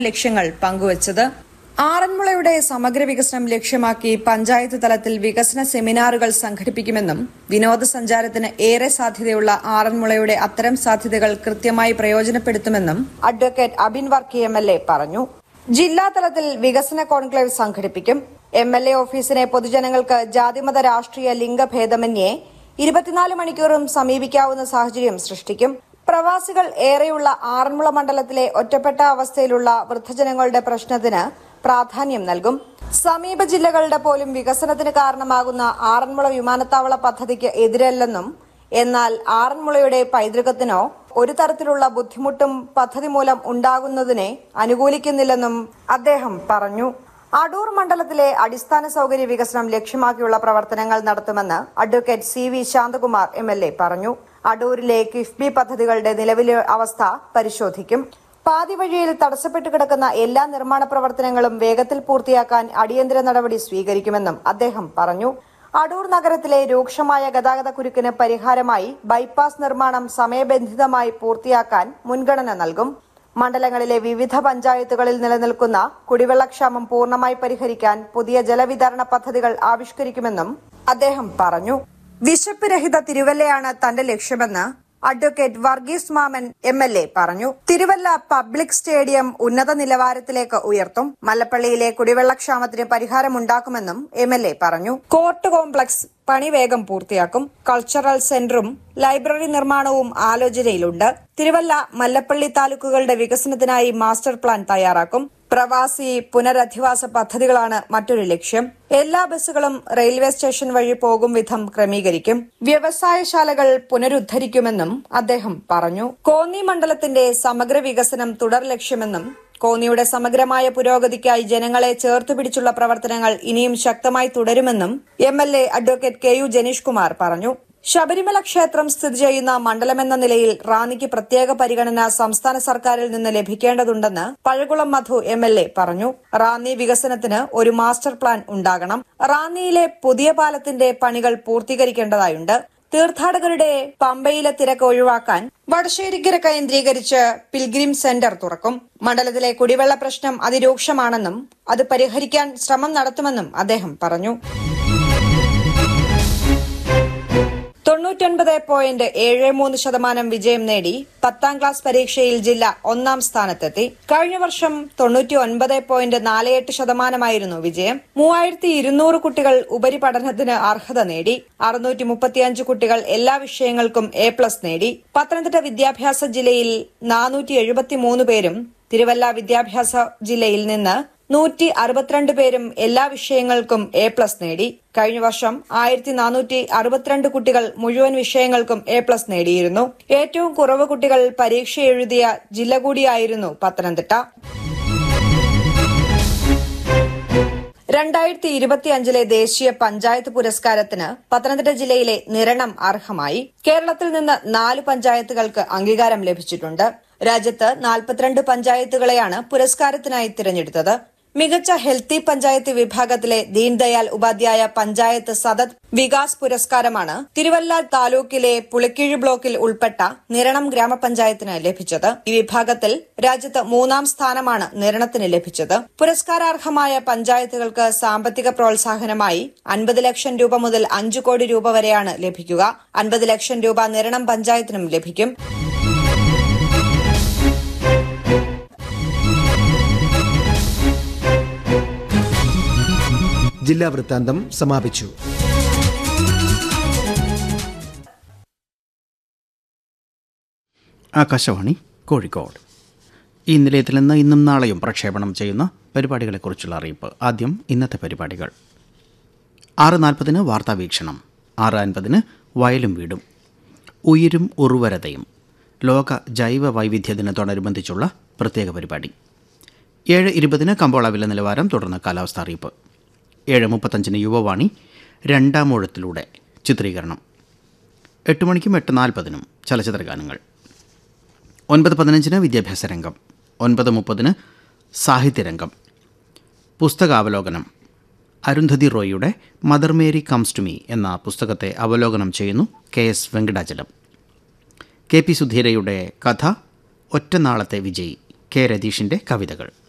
ലക്ഷ്യങ്ങൾ പങ്കുവച്ചത് ആറന്മുളയുടെ സമഗ്ര വികസനം ലക്ഷ്യമാക്കി പഞ്ചായത്ത് തലത്തിൽ വികസന സെമിനാറുകൾ സംഘടിപ്പിക്കുമെന്നും വിനോദസഞ്ചാരത്തിന് ഏറെ സാധ്യതയുള്ള ആറന്മുളയുടെ അത്തരം സാധ്യതകൾ കൃത്യമായി പ്രയോജനപ്പെടുത്തുമെന്നും advocate Abin Varkey M L A പറഞ്ഞു ജില്ലാതലത്തിൽ വികസന കോൺക്ലേവ് സംഘടിപ്പിക്കും എം എൽ എ ഓഫീസിനെ പൊതുജനങ്ങൾക്ക് ജാതിമത രാഷ്ട്രീയ ലിംഗഭേദമന്യേ ഇരുപത്തിനാല് മണിക്കൂറും സമീപിക്കാവുന്ന സാഹചര്യം സൃഷ്ടിക്കും പ്രവാസികൾ ഏറെയുള്ള ആറന്മുള മണ്ഡലത്തിലെ ഒറ്റപ്പെട്ട അവസ്ഥയിലുള്ള വൃദ്ധജനങ്ങളുടെ പ്രശ്നത്തിന് പ്രാധാന്യം നൽകും സമീപ ജില്ലകളുടെ പോലും വികസനത്തിന് കാരണമാകുന്ന ആറന്മുള വിമാനത്താവള പദ്ധതിക്ക് എതിരല്ലെന്നും എന്നാൽ ആറന്മുളയുടെ പൈതൃകത്തിനോ ഒരു തരത്തിലുള്ള ബുദ്ധിമുട്ടും പദ്ധതി മൂലം ഉണ്ടാകുന്നതിനെ അനുകൂലിക്കുന്നില്ലെന്നും അദ്ദേഹം പറഞ്ഞു അടൂർ മണ്ഡലത്തിലെ അടിസ്ഥാന സൗകര്യ വികസനം ലക്ഷ്യമാക്കിയുള്ള പ്രവർത്തനങ്ങൾ നടത്തുമെന്ന് advocate C V Santhakumar M L A പറഞ്ഞു അടൂരിലെ കിഫ്ബി പദ്ധതികളുടെ നിലവിലെ അവസ്ഥ പരിശോധിക്കും പാതി വഴിയിൽ തടസ്സപ്പെട്ടു കിടക്കുന്ന എല്ലാ നിർമ്മാണ പ്രവർത്തനങ്ങളും വേഗത്തിൽ പൂർത്തിയാക്കാൻ അടിയന്തര നടപടി സ്വീകരിക്കുമെന്നും അദ്ദേഹം പറഞ്ഞു അടൂർ നഗരത്തിലെ രൂക്ഷമായ ഗതാഗത കുരുക്കിന് പരിഹാരമായി ബൈപ്പാസ് നിർമ്മാണം സമയബന്ധിതമായി പൂർത്തിയാക്കാൻ മുൻഗണന നൽകും മണ്ഡലങ്ങളിലെ വിവിധ പഞ്ചായത്തുകളിൽ നിലനിൽക്കുന്ന കുടിവെള്ളക്ഷാമം പൂർണ്ണമായി പരിഹരിക്കാൻ പുതിയ ജലവിതരണ പദ്ധതികൾ ആവിഷ്കരിക്കുമെന്നും അദ്ദേഹം പറഞ്ഞു വിശപ്പ് രഹിത തിരുവല്ലയാണ് തന്റെ ലക്ഷ്യമെന്ന് അഡ്വക്കേറ്റ് വർഗീസ് മാമൻ എം എൽ എ പറഞ്ഞു തിരുവല്ല പബ്ലിക് സ്റ്റേഡിയം ഉന്നത നിലവാരത്തിലേക്ക് ഉയർത്തും മല്ലപ്പള്ളിയിലെ കുടിവെള്ളക്ഷാമത്തിന് പരിഹാരമുണ്ടാക്കുമെന്നും എം എൽ എ പറഞ്ഞു കോർട്ട് കോംപ്ലക്സ് പണി വേഗം പൂർത്തിയാക്കും കൾച്ചറൽ സെന്ററും ലൈബ്രറി നിർമ്മാണവും ആലോചനയിലുണ്ട് തിരുവല്ല മല്ലപ്പള്ളി താലൂക്കുകളുടെ വികസനത്തിനായി മാസ്റ്റർ പ്ലാൻ തയ്യാറാക്കും പ്രവാസി പുനരധിവാസ പദ്ധതികളാണ് മറ്റൊരു ലക്ഷ്യം എല്ലാ ബസ്സുകളും റെയിൽവേ സ്റ്റേഷൻ വഴി പോകും വിധം ക്രമീകരിക്കും വ്യവസായശാലകൾ പുനരുദ്ധരിക്കുമെന്നും അദ്ദേഹം പറഞ്ഞു കോന്നി മണ്ഡലത്തിന്റെ സമഗ്ര വികസനം തുടർ ലക്ഷ്യമെന്നും കോന്നിയുടെ സമഗ്രമായ പുരോഗതിക്കായി ജനങ്ങളെ ചേർത്തുപിടിച്ചുള്ള പ്രവർത്തനങ്ങൾ ഇനിയും ശക്തമായി തുടരുമെന്നും M L A advocate K U Janeesh Kumar പറഞ്ഞു ശബരിമല ക്ഷേത്രം സ്ഥിതി ചെയ്യുന്ന മണ്ഡലമെന്ന നിലയിൽ റാന്നിക്ക് പ്രത്യേക പരിഗണന സംസ്ഥാന സർക്കാരിൽ നിന്ന് ലഭിക്കേണ്ടതുണ്ടെന്ന് Pazhakulam Madhu M L A പറഞ്ഞു റാന്നി വികസനത്തിന് ഒരു മാസ്റ്റർ പ്ലാൻ ഉണ്ടാകണം റാന്നിയിലെ പുതിയ പാലത്തിന്റെ പണികൾ പൂർത്തീകരിക്കേണ്ടതായുണ്ട് തീർത്ഥാടകരുടെ പമ്പയിലെ തിരക്ക് ഒഴിവാക്കാൻ വടശ്ശേരിക്കര കേന്ദ്രീകരിച്ച് പിൽഗ്രിം സെന്റർ തുറക്കും മണ്ഡലത്തിലെ കുടിവെള്ള പ്രശ്നം അതിരൂക്ഷമാണെന്നും അത് പരിഹരിക്കാൻ ശ്രമം നടത്തുമെന്നും അദ്ദേഹം പറഞ്ഞു തൊണ്ണൂറ്റൊൻപത് പോയിന്റ് ഏഴ് മൂന്ന് ശതമാനം വിജയം നേടി പത്താം ക്ലാസ് പരീക്ഷയിൽ ജില്ല ഒന്നാം സ്ഥാനത്തെത്തി കഴിഞ്ഞ വർഷം തൊണ്ണൂറ്റി ഒൻപത് പോയിന്റ് നാല് എട്ട് ശതമാനമായിരുന്നു വിജയം മൂവായിരത്തി ഇരുന്നൂറ് കുട്ടികൾ ഉപരിപഠനത്തിന് അർഹത നേടി അറുന്നൂറ്റി മുപ്പത്തിയഞ്ച് കുട്ടികൾ എല്ലാ വിഷയങ്ങൾക്കും എ പ്ലസ് നേടി പത്തനംതിട്ട വിദ്യാഭ്യാസ ജില്ലയിൽ നാനൂറ്റി എഴുപത്തിമൂന്ന് പേരും തിരുവല്ല വിദ്യാഭ്യാസ ജില്ലയിൽ നിന്ന് നൂറ്റി അറുപത്തിരണ്ട് പേരും എല്ലാ വിഷയങ്ങൾക്കും എ പ്ലസ് നേടി കഴിഞ്ഞ വർഷം ആയിരത്തി നാനൂറ്റി അറുപത്തിരണ്ട് കുട്ടികൾ മുഴുവൻ വിഷയങ്ങൾക്കും എ പ്ലസ് നേടിയിരുന്നു ഏറ്റവും കുറവ് കുട്ടികൾ പരീക്ഷ എഴുതിയ ജില്ല കൂടിയായിരുന്നു പത്തനംതിട്ട രണ്ടായിരത്തി ഇരുപത്തിയഞ്ചിലെ ദേശീയ പഞ്ചായത്ത് പുരസ്കാരത്തിന് പത്തനംതിട്ട ജില്ലയിലെ നിരണം അർഹമായി കേരളത്തിൽ നിന്ന് നാല് പഞ്ചായത്തുകൾക്ക് അംഗീകാരം ലഭിച്ചിട്ടുണ്ട് രാജ്യത്ത് നാൽപ്പത്തിരണ്ട് പഞ്ചായത്തുകളെയാണ് പുരസ്കാരത്തിനായി തിരഞ്ഞെടുത്തത് മികച്ച ഹെൽത്തി പഞ്ചായത്ത് വിഭാഗത്തിലെ ദീൻദയാൽ ഉപാധ്യായ പഞ്ചായത്ത് സതത് വികാസ് പുരസ്കാരമാണ് തിരുവല്ല താലൂക്കിലെ പുളിക്കീഴ് ബ്ലോക്കിൽ ഉൾപ്പെട്ട നിരണം ഗ്രാമപഞ്ചായത്തിന് ലഭിച്ചത് ഈ വിഭാഗത്തിൽ രാജ്യത്ത് മൂന്നാം സ്ഥാനമാണ് നിരണത്തിന് ലഭിച്ചത് പുരസ്കാരാർഹമായ പഞ്ചായത്തുകൾക്ക് സാമ്പത്തിക പ്രോത്സാഹനമായി അൻപത് ലക്ഷം രൂപ മുതൽ അഞ്ചു കോടി രൂപ വരെയാണ് ലഭിക്കുക അൻപത് ലക്ഷം രൂപ നിരണം പഞ്ചായത്തിനും ലഭിക്കും ജില്ലാ വൃത്താന്തം സമാപിച്ചു ആകാശവാണി കോഴിക്കോട് ഈ നിലയത്തിൽ നിന്ന് ഇന്നും നാളെയും പ്രക്ഷേപണം ചെയ്യുന്ന പരിപാടികളെക്കുറിച്ചുള്ള അറിയിപ്പ് ആദ്യം ഇന്നത്തെ പരിപാടികൾ ആറ് നാൽപ്പതിന് വാർത്താവീക്ഷണം ആറ് അൻപതിന് വയലും വീടും ഉയിരും ഉറുവരതയും ലോക ജൈവ വൈവിധ്യ ദിനത്തോടനുബന്ധിച്ചുള്ള പ്രത്യേക പരിപാടി ഏഴ് ഇരുപതിന് കമ്പോള വില നിലവാരം തുടർന്ന് കാലാവസ്ഥ അറിയിപ്പ് ഏഴ് മുപ്പത്തഞ്ചിന് യുവവാണി രണ്ടാം ഊഴത്തിലൂടെ ചിത്രീകരണം എട്ട് മണിക്കും എട്ട് നാൽപ്പതിനും ചലച്ചിത്ര ഗാനങ്ങൾ ഒൻപത് പതിനഞ്ചിന് വിദ്യാഭ്യാസ രംഗം ഒൻപത് മുപ്പതിന് സാഹിത്യരംഗം പുസ്തകാവലോകനം അരുന്ധതി റോയിയുടെ Mother Mary comes to me എന്ന പുസ്തകത്തെ അവലോകനം ചെയ്യുന്നു K S Venkatachalam K P സുധീരയുടെ കഥ ഒറ്റനാളത്തെ വിജയി കെ രതീഷിൻ്റെ കവിതകൾ